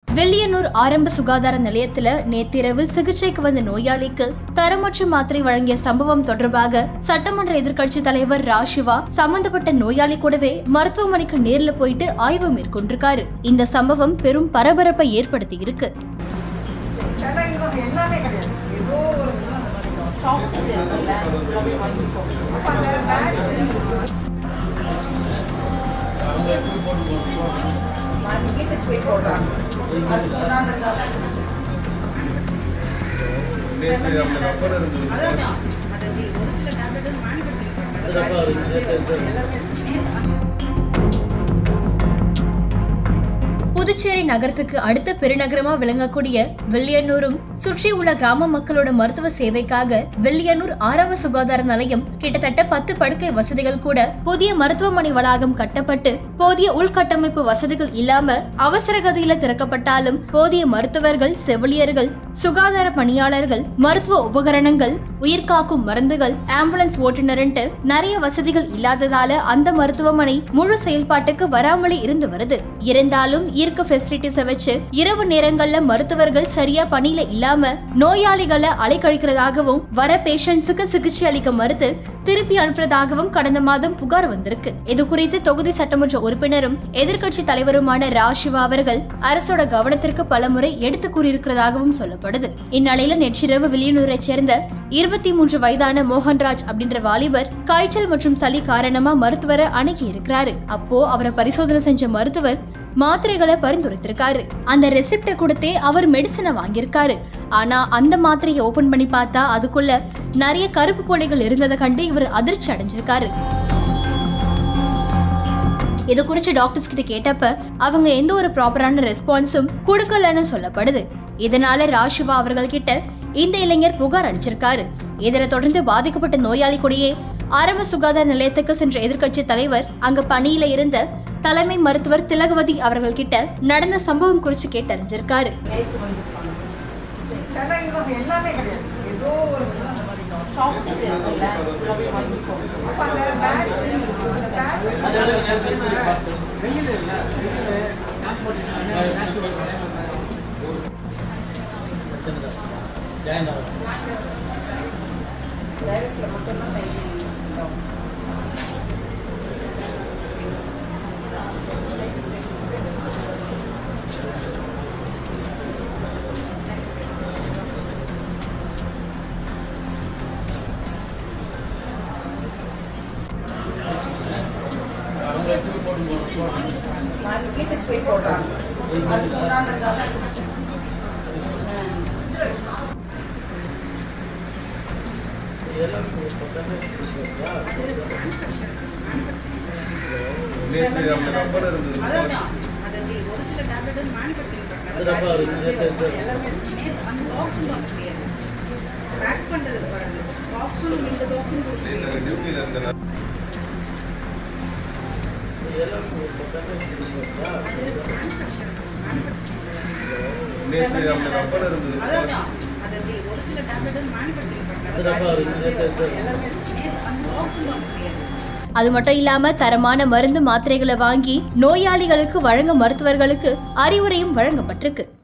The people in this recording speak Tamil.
வெள்ளியனூர் ஆரம்ப சுகாதார நிலையத்துல நேத்திரவு சிகிச்சைக்கு வந்த நோயாளிக்கு தரமற்ற மாத்திரை வழங்கிய சம்பவம் தொடர்பாக சட்டமன்ற எதிர்க்கட்சி தலைவர் ராஷிவா சம்பந்தப்பட்ட நோயாளி கூடவே மருத்துவமனைக்கு நேர்ல போயிட்டு ஆய்வு மேற்கொண்டிருக்காரு இந்த சம்பவம் பெரும் பரபரப்பை ஏற்படுத்தி இருக்கு சடங்கு எல்லாமே கிடையாது ஏதோ ஒரு இதுல அந்த மாதிரி இருக்கும். ஸ்டாக் இருக்குல்ல ஃபுல்லாகவே வாங்கிக்கோ அப்ப அந்த பேட்ச் வாங்கி வீட்டுக்கு போய் போடுறாங்க அதுக்கு முன்னாடி தானே அதான் அது எப்படி ஒரு சில டேப்லெட் மேனுஃபேக்சரிங் பண்றாங்க புதுச்சேரி நகரத்துக்கு அடுத்த பெருநகரமா விளங்கக்கூடிய வெள்ளியனூரும் சுற்றியுள்ள கிராம மக்களோட மருத்துவ சேவைக்காக வெள்ளியனூர் ஆரம்ப சுகாதார நிலையம் கிட்டத்தட்ட பத்து படுக்கை வசதிகள் கூட புதிய மருத்துவமனை வளாகம் கட்டப்பட்டு போதிய உள்கட்டமைப்பு வசதிகள் இல்லாம அவசர கதியில திறக்கப்பட்டாலும் போதிய மருத்துவர்கள் செவிலியர்கள் சுகாதார பணியாளர்கள் மருத்துவ உபகரணங்கள் உயிர்காக்கும் மருந்துகள் ஆம்புலன்ஸ் ஓட்டுநர்ன்ட்டு நிறைய வசதிகள் இல்லாததால அந்த மருத்துவமனை முழு செயல்பாட்டுக்கு வராமலே இருந்து வருது இருந்தாலும் இருக்க ஃபெசிலிட்டிஸை வச்சு இரவு நேரங்கள்ல மருத்துவர்கள் சரியா பணியில இல்லாம நோயாளிகளை அலைக்கழிக்கிறதாகவும் வர பேஷண்ட்ஸுக்கு சிகிச்சை அளிக்க மறுத்து திருப்பி அனுப்புறதாகவும் கடந்த மாதம் புகார் வந்திருக்கு இது குறித்து தொகுதி சட்டமன்ற உறுப்பினரும் எதிர்க்கட்சி தலைவருமான ராஷிவா அவர்கள் அரசோட கவனத்திற்கு பலமுறை எடுத்து கூறியிருக்கிறதாகவும் சொல்லப்படுது இந்நிலையில நேற்றிரவு வில்லியனூரைச் சேர்ந்த இருபத்தி மூன்று வயதான மோகன்ராஜ் அப்படின்ற வாலிபர் காய்ச்சல் மற்றும் சளி காரணமா மருத்துவரை அணுகி இருக்கிறாரு அப்போ அவரை பரிசோதனை செஞ்ச மருத்துவர் மாத்திரைகளை பரிந்துரைத்திருக்காரு அந்த ரெசிப்டை கொடுத்தே அவர் மெடிசனை வாங்கியிருக்காரு ஆனா அந்த மாத்திரையை ஓபன் பண்ணி பார்த்தா அதுக்குள்ள நிறைய கருப்பு புள்ளிகள் இருந்ததை கண்டு இவர் அதிர்ச்சி அடைஞ்சிருக்காரு இது குறித்து டாக்டர்ஸ் கிட்ட கேட்டப்ப அவங்க எந்த ஒரு ப்ராப்பரான ரெஸ்பான்ஸும் கொடுக்கலன்னு சொல்லப்படுது இதனால ராஷிவா அவர்கள் கிட்ட இந்த இளைஞர் புகார் அளிச்சிருக்காரு இதனை தொடர்ந்து பாதிக்கப்பட்ட நோயாளி கூடயே ஆரம்ப சுகாதார நிலையத்துக்கு சென்ற எதிர்க்கட்சி தலைவர் அங்க பணியில இருந்த தலைமை மருத்துவர் திலகவதி அவர்கள் கிட்ட நடந்த சம்பவம் குறித்து கேட்டறிஞ்சிருக்காரு நேற்று வந்துருப்பாங்க சடங்கு எல்லாமே கிடையாது ஏதோ ஒரு இதுல அந்த மாதிரி இருக்கும். ஸ்டாக் இருக்குல்ல ஃபுல்லாகவே வாங்கிக்கோ அப்ப அந்த பேட்ச் அந்த பேட்ச் டைரக்டில் மட்டும்தான் கையில் வாங்கி வீட்டுக்கு போய் போடுறாங்க அதுக்கு முன்னாடி தானே அதான் அது எப்படி ஒரு சில டேப்லெட் மேனுஃபேக்சரிங் பண்றாங்க எல்லாமே அந்த டாக்ஸும் வாங்க முடியாது பேக் பண்றது பாருங்க டாக்ஸும் இந்த டாக்ஸும் கொடுக்க அதான் அது எப்படி ஒரு சில டேப்லெட் மேனுஃபேக்சரிங் பண்றாங்க எல்லாமே அந்த டாக்ஸும் வாங்க முடியாது அது மட்டும் இல்லாம தரமான மருந்து மாத்திரைகளை வாங்கி நோயாளிகளுக்கு வழங்க மருத்துவர்களுக்கு அறிவுரையும் வழங்கப்பட்டிருக்கு